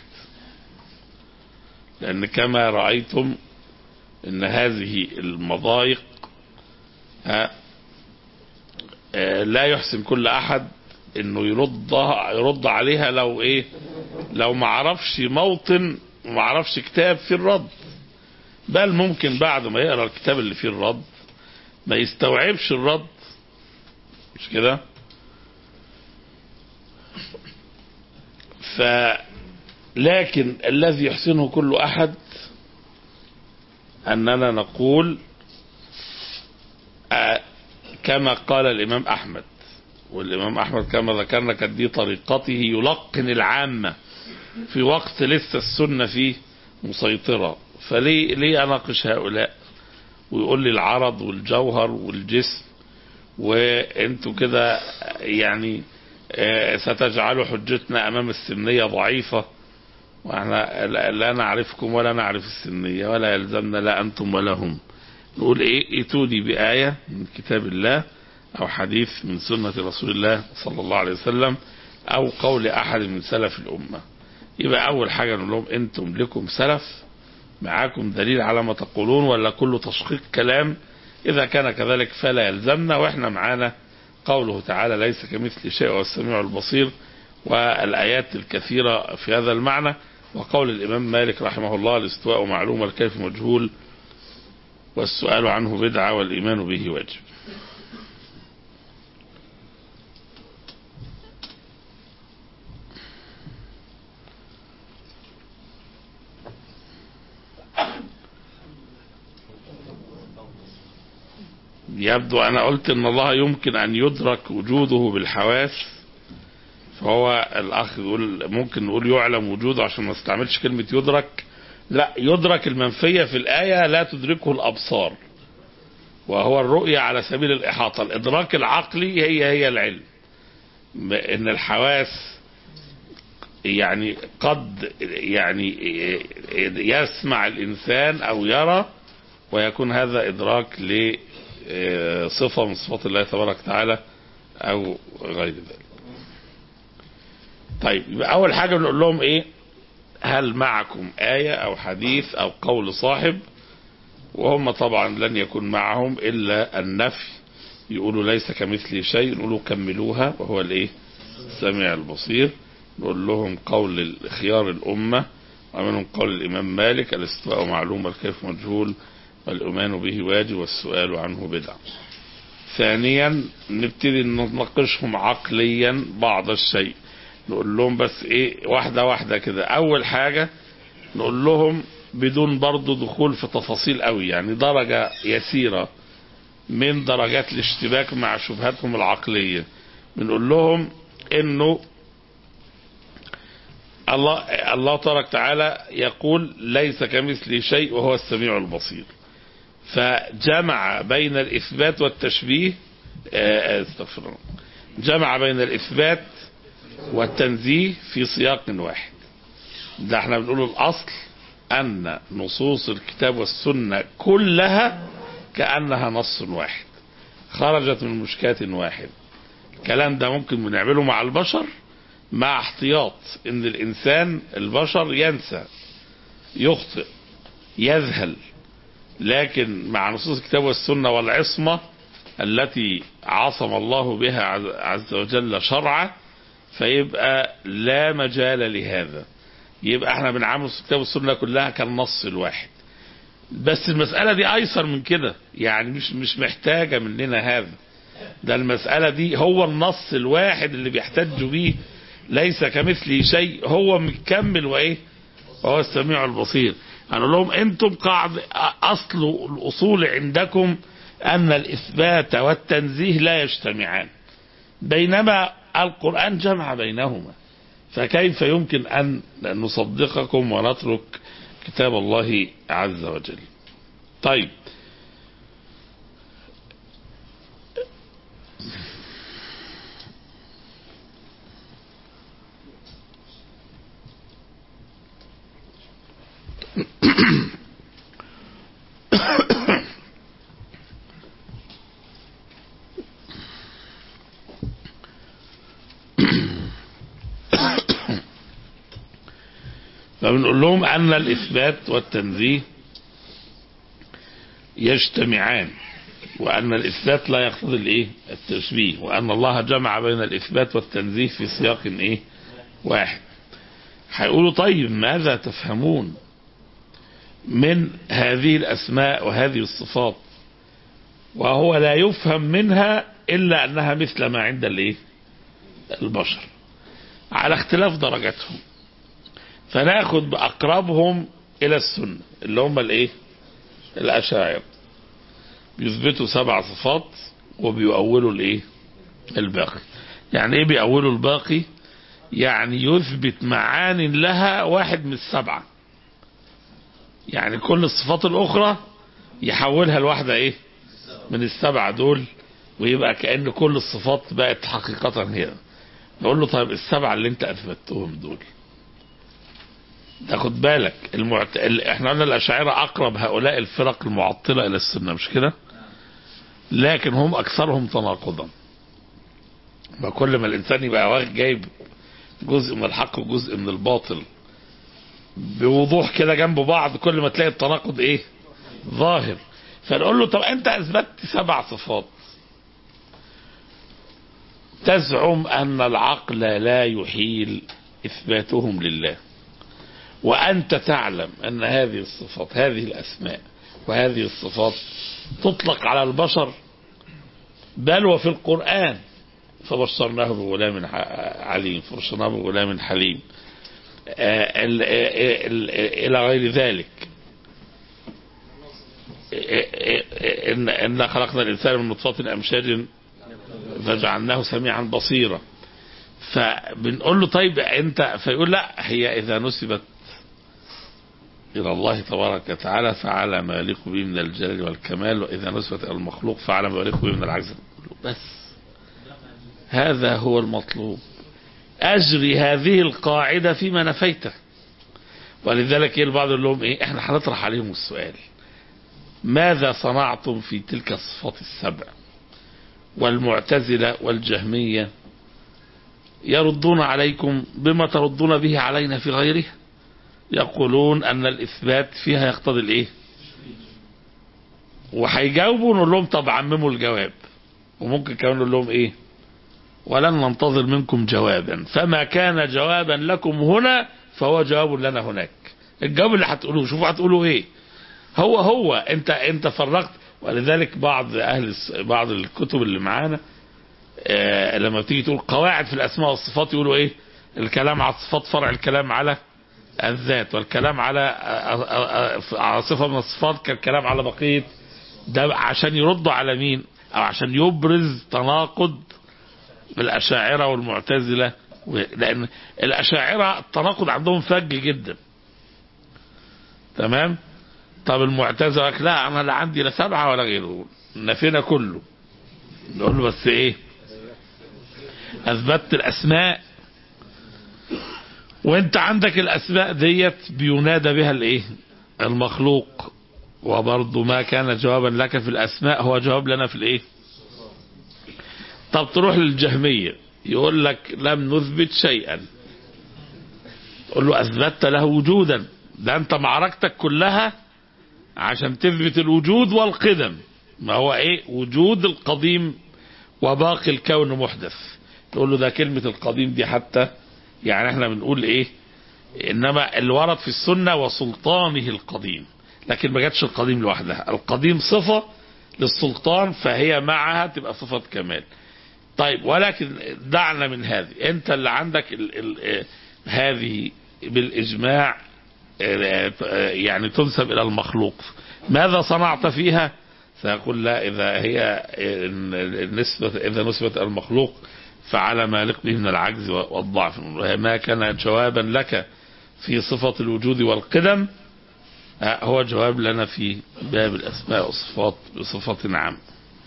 لأن كما رأيتم أن هذه المضايق ها، آه، لا يحسن كل أحد انه يردها يرد عليها لو ايه لو ما عرفش موطن وما عرفش كتاب في الرد بل ممكن بعد ما يقرا الكتاب اللي فيه الرد ما يستوعبش الرد مش كده ف لكن الذي يحسنه كل احد اننا نقول آه، كما قال الامام احمد والامام احمد كما ذكرنا كانت دي طريقته يلقن العامه في وقت لسه السنه فيه مسيطره فليه ليه اناقش هؤلاء ويقول لي العرض والجوهر والجسم وانتوا كده يعني آه، ستجعل حجتنا أمام السنية ضعيفة واحنا لا- لا نعرفكم ولا نعرف السنية ولا يلزمنا لا أنتم ولا هم نقول إيه ائتوني بآية من كتاب الله أو حديث من سنة رسول الله صلى الله عليه وسلم أو قول أحد من سلف الأمة يبقى أول حاجة نقول لهم أنتم لكم سلف معاكم دليل على ما تقولون ولا كله تشقيق كلام إذا كان كذلك فلا يلزمنا وإحنا معانا قوله تعالى ليس كمثل شيء وهو السميع البصير والآيات الكثيرة في هذا المعنى وقول الإمام مالك رحمه الله الاستواء معلوم والكيف مجهول والسؤال عنه بدعة والإيمان به واجب يبدو أنا قلت أن الله يمكن أن يدرك وجوده بالحواس فهو الأخ يقول ممكن نقول يعلم وجوده عشان ما استعملش كلمة يدرك لا يدرك المنفية في الآية لا تدركه الأبصار وهو الرؤية على سبيل الإحاطة الإدراك العقلي هي هي العلم م- إن الحواس يعني قد يعني يسمع الإنسان أو يرى ويكون هذا إدراك لصفة من صفات الله تبارك وتعالى أو غير ذلك طيب يبقى أول حاجة بنقول لهم إيه هل معكم آية أو حديث أو قول صاحب وهم طبعا لن يكون معهم إلا النفي يقولوا ليس كمثله شيء نقولوا كملوها وهو الإيه السميع البصير نقول لهم قول خيار الأمة ومنهم قول الإمام مالك الاستواء معلوم والكيف مجهول والإيمان به واجب والسؤال عنه بدعة ثانيا نبتدي نناقشهم عقليا بعض الشيء نقول لهم بس ايه واحدة واحدة كده اول حاجة نقول لهم بدون برضو دخول في تفاصيل قوي يعني درجة يسيرة من درجات الاشتباك مع شبهاتهم العقلية بنقول لهم انه الله الله تبارك وتعالى يقول ليس كمثله شيء وهو السميع البصير فجمع بين الإثبات والتشبيه آه، استغفر الله جمع بين الإثبات والتنزيه في سياق واحد ده احنا بنقول الأصل أن نصوص الكتاب والسنة كلها كأنها نص واحد خرجت من مشكاة واحد الكلام ده ممكن بنعمله مع البشر مع احتياط ان الانسان البشر ينسى يخطئ يذهل لكن مع نصوص الكتاب والسنة والعصمة التي عصم الله بها عز- عز وجل شرعه فيبقى لا مجال لهذا يبقى احنا بنعامل الكتاب والسنة كلها كالنص الواحد بس المسألة دي أيسر من كده يعني مش مش محتاجة مننا هذا ده المسألة دي هو النص الواحد اللي بيحتجوا بيه ليس كمثله شيء هو مكمل وإيه وهو السميع البصير هنقول لهم انتم قاعد اصل الاصول عندكم ان الاثبات والتنزيه لا يجتمعان بينما القران جمع بينهما فكيف يمكن ان نصدقكم ونترك كتاب الله عز وجل طيب فبنقول لهم أن الإثبات والتنزيه يجتمعان وأن الإثبات لا يقتضي الإيه؟ التشبيه وأن الله جمع بين الإثبات والتنزيه في سياق إيه؟ واحد هيقولوا طيب ماذا تفهمون من هذه الأسماء وهذه الصفات وهو لا يفهم منها إلا أنها مثل ما عند الإيه؟ البشر على اختلاف درجاتهم فناخد بأقربهم إلى السنة اللي هم الإيه الأشاعر بيثبتوا سبع صفات وبيؤولوا الإيه الباقي يعني إيه بيؤولوا الباقي يعني يثبت معان لها واحد من السبعة يعني كل الصفات الأخرى يحولها لواحدة إيه من السبعة دول ويبقى كأن كل الصفات بقت حقيقة هي نقول له طيب السبعة اللي انت اثبتهم دول تاخد بالك المعت... ال... احنا قلنا الاشاعرة اقرب هؤلاء الفرق المعطلة الى السنة مش كده لكن هم اكثرهم تناقضا وكل ما الانسان يبقى واخد جايب جزء من الحق وجزء من الباطل بوضوح كده جنب بعض كل ما تلاقي التناقض ايه ظاهر فنقول له طب انت اثبتت سبع صفات تزعم ان العقل لا يحيل اثباتهم لله وانت تعلم ان هذه الصفات هذه الاسماء وهذه الصفات تطلق على البشر بل وفي القران فبشرناه بغلام عليم فبشرناه بغلام حليم آه ال ال الى غير ذلك إن, إن خلقنا الإنسان من نطفة أمشاج فجعلناه سميعا بصيرا فبنقول له طيب أنت فيقول لا هي إذا نسبت إلى الله تبارك وتعالى فعلى ما يليق به من الجلال والكمال وإذا نسبت إلى المخلوق فعلى ما يليق به من العجز بس هذا هو المطلوب أجري هذه القاعدة فيما نفيته ولذلك البعض يقول لهم إيه إحنا هنطرح عليهم السؤال ماذا صنعتم في تلك الصفات السبع والمعتزلة والجهمية يردون عليكم بما تردون به علينا في غيره يقولون أن الإثبات فيها يقتضي الإيه وهيجاوبوا نقول لهم طب عمموا الجواب وممكن كمان نقول لهم إيه ولن ننتظر منكم جوابا فما كان جوابا لكم هنا فهو جواب لنا هناك الجواب اللي هتقولوه شوفوا هتقولوا ايه هو هو انت انت فرقت ولذلك بعض اهل بعض الكتب اللي معانا آه لما بتيجي تقول قواعد في الاسماء والصفات يقولوا ايه الكلام على الصفات فرع الكلام على الذات والكلام على على صفه من الصفات كالكلام على بقيه ده عشان يردوا على مين او عشان يبرز تناقض بالاشاعره والمعتزله لان الاشاعره التناقض عندهم فج جدا تمام طب المعتزله لك لا انا لا عندي لا سبعه ولا غيره نفينا كله نقول له بس ايه اثبتت الاسماء وانت عندك الاسماء ديت بينادى بها الايه المخلوق وبرضه ما كان جوابا لك في الاسماء هو جواب لنا في الايه طب تروح للجهميه يقول لك لم نثبت شيئا تقول له اثبتت له وجودا ده انت معركتك كلها عشان تثبت الوجود والقدم ما هو ايه وجود القديم وباقي الكون محدث تقول له ده كلمة القديم دي حتى يعني احنا بنقول ايه انما الورد في السنة وسلطانه القديم لكن ما جاتش القديم لوحدها القديم صفة للسلطان فهي معها تبقى صفة كمال طيب ولكن دعنا من هذه انت اللي عندك ال ال هذه بالاجماع يعني تنسب الى المخلوق ماذا صنعت فيها سيقول لا اذا هي النسبة اذا نسبت الى المخلوق فعلى ما يليق به من العجز والضعف ما كان جوابا لك في صفة الوجود والقدم هو جواب لنا في باب الاسماء والصفات بصفة عامة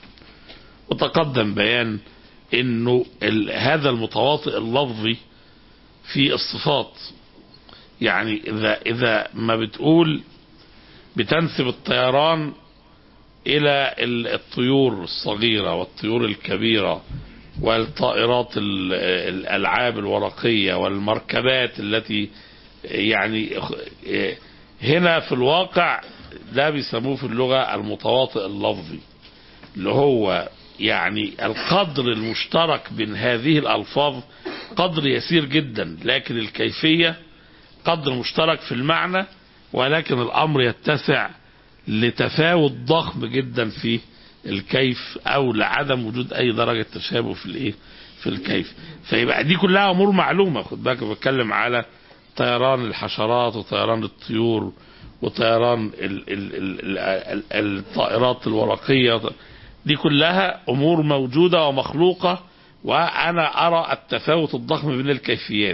وتقدم بيان انه هذا المتواطئ اللفظي في الصفات يعني اذا اذا ما بتقول بتنسب الطيران الى الطيور الصغيره والطيور الكبيره والطائرات الالعاب الورقيه والمركبات التي يعني هنا في الواقع ده بيسموه في اللغه المتواطئ اللفظي اللي هو يعني القدر المشترك بين هذه الالفاظ قدر يسير جدا لكن الكيفيه قدر مشترك في المعنى ولكن الامر يتسع لتفاوت ضخم جدا في الكيف او لعدم وجود اي درجه تشابه في الايه في الكيف فيبقى دي كلها امور معلومه خد بالك بتكلم على طيران الحشرات وطيران الطيور وطيران ال ال ال ال الطائرات الورقيه دي كلها امور موجوده ومخلوقه وانا ارى التفاوت الضخم بين الكيفيات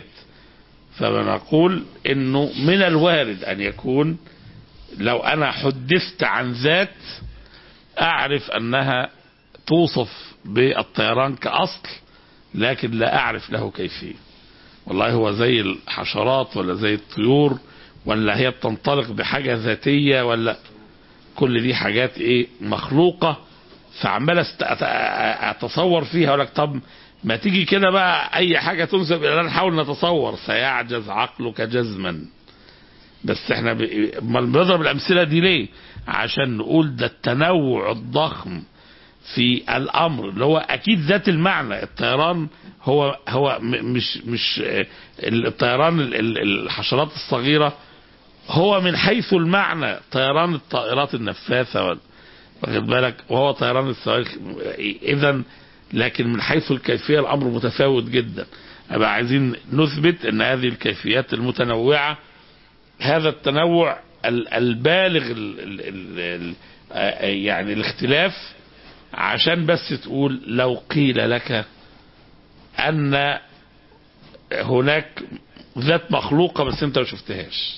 فبنقول انه من الوارد ان يكون لو انا حدثت عن ذات اعرف انها توصف بالطيران كاصل لكن لا أعرف له كيفية والله هو زي الحشرات ولا زي الطيور ولا هي بتنطلق بحاجة ذاتية ولا كل دي حاجات ايه مخلوقة فعمال است- أت- اتصور فيها اقول لك طب ما تيجي كده بقى اي حاجة تنسب الى الله نحاول نتصور سيعجز عقلك جزما بس احنا ب... امال بنضرب الامثله دي ليه؟ عشان نقول ده التنوع الضخم في الامر اللي هو اكيد ذات المعنى الطيران هو هو م- مش مش آه، الطيران ال- ال- الحشرات الصغيره هو من حيث المعنى طيران الطائرات النفاثه وال- واخد بالك وهو طيران الصواريخ اذا لكن من حيث الكيفيه الامر متفاوت جدا ابقى عايزين نثبت ان هذه الكيفيات المتنوعه هذا التنوع ال- البالغ ال ال ال ال آه، يعني الاختلاف عشان بس تقول لو قيل لك ان هناك ذات مخلوقه بس انت ما شفتهاش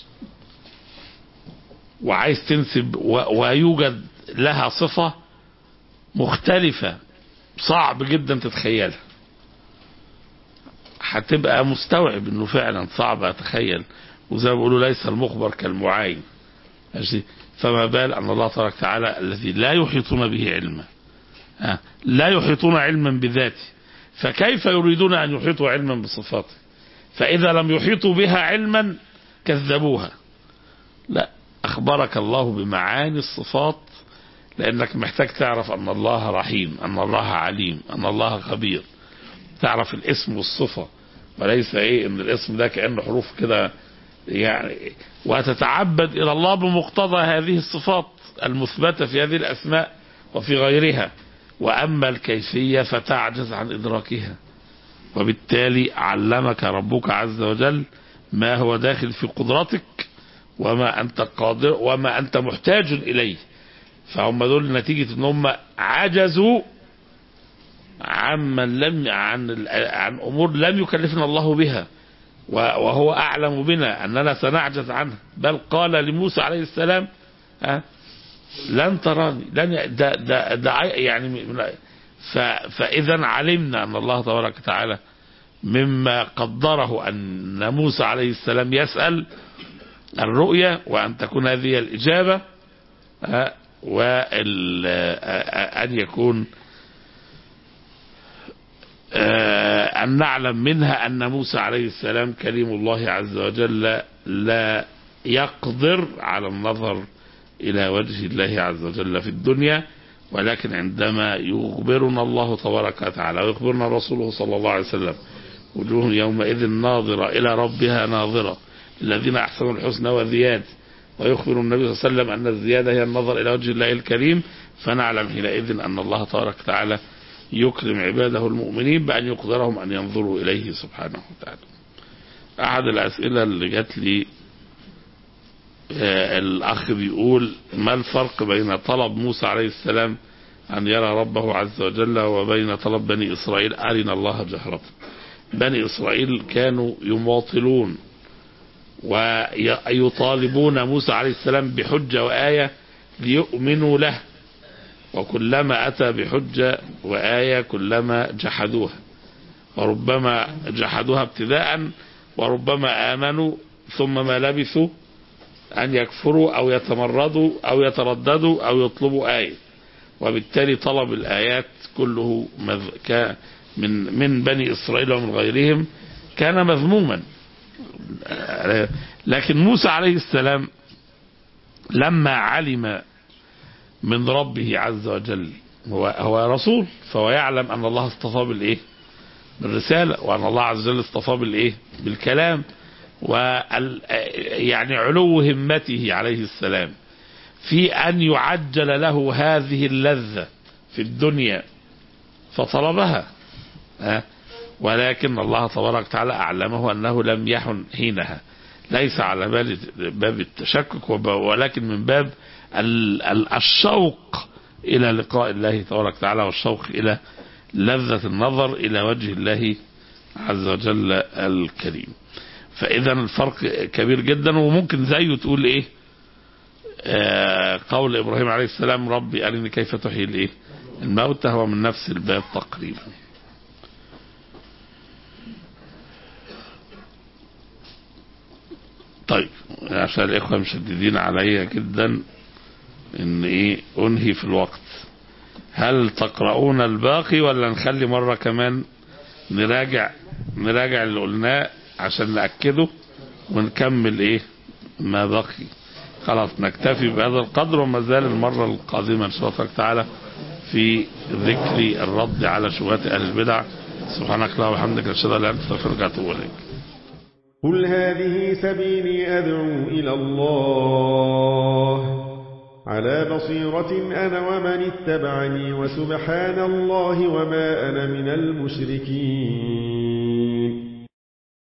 وعايز تنسب و- ويوجد لها صفه مختلفه صعب جدا تتخيلها هتبقى مستوعب انه فعلا صعب اتخيل وزي ما بيقولوا ليس المخبر كالمعاين ماشي فما بال ان الله تبارك وتعالى الذي لا يحيطون به علما آه. لا يحيطون علما بذاته فكيف يريدون ان يحيطوا علما بصفاته فاذا لم يحيطوا بها علما كذبوها لا اخبرك الله بمعاني الصفات لانك محتاج تعرف ان الله رحيم ان الله عليم ان الله خبير تعرف الاسم والصفه وليس ايه ان الاسم ده كانه حروف كده يعني وتتعبد الى الله بمقتضى هذه الصفات المثبته في هذه الاسماء وفي غيرها واما الكيفيه فتعجز عن ادراكها وبالتالي علمك ربك عز وجل ما هو داخل في قدرتك وما انت قادر وما انت محتاج اليه فهم دول نتيجه ان هم عجزوا عمن لم عن عن امور لم يكلفنا الله بها و- وهو اعلم بنا اننا سنعجز عنها بل قال لموسى عليه السلام ها لن تراني لن ي- ده ده ده عي- يعني من- ف- فاذا علمنا ان الله تبارك وتعالى مما قدره ان موسى عليه السلام يسال الرؤيا وان تكون هذه الاجابه ها، وال آه، ان يكون آه، أن نعلم منها أن موسى عليه السلام كريم الله عز وجل لا يقدر على النظر إلى وجه الله عز وجل في الدنيا ولكن عندما يخبرنا الله تبارك وتعالى ويخبرنا رسوله صلى الله عليه وسلم وجوه يومئذ ناظرة إلى ربها ناظرة الذين أحسنوا الحسنى وزيادة ويخبر النبي صلى الله عليه وسلم أن الزيادة هي النظر إلى وجه الله الكريم فنعلم حينئذ أن الله تبارك وتعالى يكرم عباده المؤمنين بأن يقدرهم أن ينظروا إليه سبحانه وتعالى أحد الأسئلة اللي جات لي آه، الأخ بيقول ما الفرق بين طلب موسى عليه السلام أن يرى ربه عز وجل وبين طلب بني إسرائيل أرنا الله جهرة بني إسرائيل كانوا يماطلون ويطالبون موسى عليه السلام بحجة وآية ليؤمنوا له وكلما أتى بحجة وآية كلما جحدوها وربما جحدوها ابتداء وربما آمنوا ثم ما لبثوا أن يكفروا أو يتمردوا أو يترددوا أو يطلبوا آية وبالتالي طلب الآيات كله مذ... ك... من من بني إسرائيل ومن غيرهم كان مذموما لكن موسى عليه السلام لما علم من ربه عز وجل هو هو رسول فهو يعلم ان الله اصطفاه بالايه؟ بالرساله وان الله عز وجل اصطفاه بالايه؟ بالكلام وال يعني علو همته عليه السلام في ان يعجل له هذه اللذه في الدنيا فطلبها ها ولكن الله تبارك وتعالى اعلمه انه لم يحن حينها ليس على بال باب التشكك وب- ولكن من باب ال- ال- الشوق الى لقاء الله تبارك وتعالى والشوق الى لذة النظر الى وجه الله عز وجل الكريم فاذا الفرق كبير جدا وممكن زيه تقول ايه آه قول ابراهيم عليه السلام ربي ارني كيف تحيي الايه الموتى هو من نفس الباب تقريبا طيب عشان الإخوة مشددين عليا جدا إن إيه أنهي في الوقت هل تقرؤون الباقي ولا نخلي مرة كمان نراجع نراجع اللي قلناه عشان نأكده ونكمل إيه ما بقي خلاص نكتفي بهذا القدر وما زال المرة القادمة إن شاء الله تعالى في ذكر الرد على شبهات أهل البدع سبحانك اللهم وبحمدك أشهد أن لا إله إلا أنت أستغفرك وأتوب إليك قل هذه سبيلي أدعو إلى الله على بصيرة أنا ومن اتبعني وسبحان الله وما أنا من المشركين